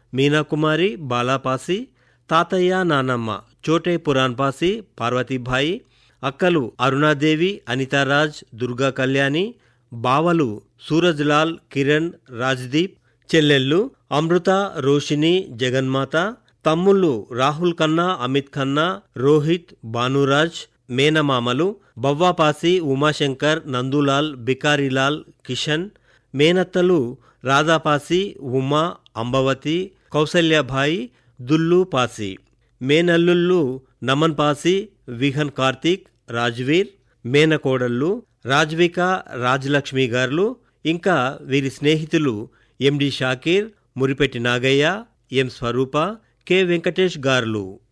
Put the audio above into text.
మీనాకుమారి బాలాపాసి తాతయ్య నానమ్మ చోటే పురాన్పాసి పార్వతీభాయి అక్కలు అరుణాదేవి అనితారాజ్ దుర్గా కళ్యాణి బావలు సూరజ్లాల్ కిరణ్ రాజ్దీప్ చెల్లెళ్ళు అమృత రోషిని జగన్మాత తమ్ముళ్ళు రాహుల్ ఖన్నా అమిత్ ఖన్నా రోహిత్ భానురాజ్ మేనమామలు బవ్వాపాసి ఉమాశంకర్ నందులాల్ బికారిలాల్ కిషన్ మేనత్తలు రాధాపాసి ఉమా అంబవతి కౌసల్యభాయి దుల్లు పాసి మేనల్లుళ్ళు నమన్ పాసి విహన్ కార్తీక్ రాజ్వీర్ మేనకోడళ్ళు రాజ్విక రాజలక్ష్మి గారులు ఇంకా వీరి స్నేహితులు ఎండి షాకీర్ మురిపెట్టి నాగయ్య ఎం స్వరూప కె వెంకటేష్ గారులు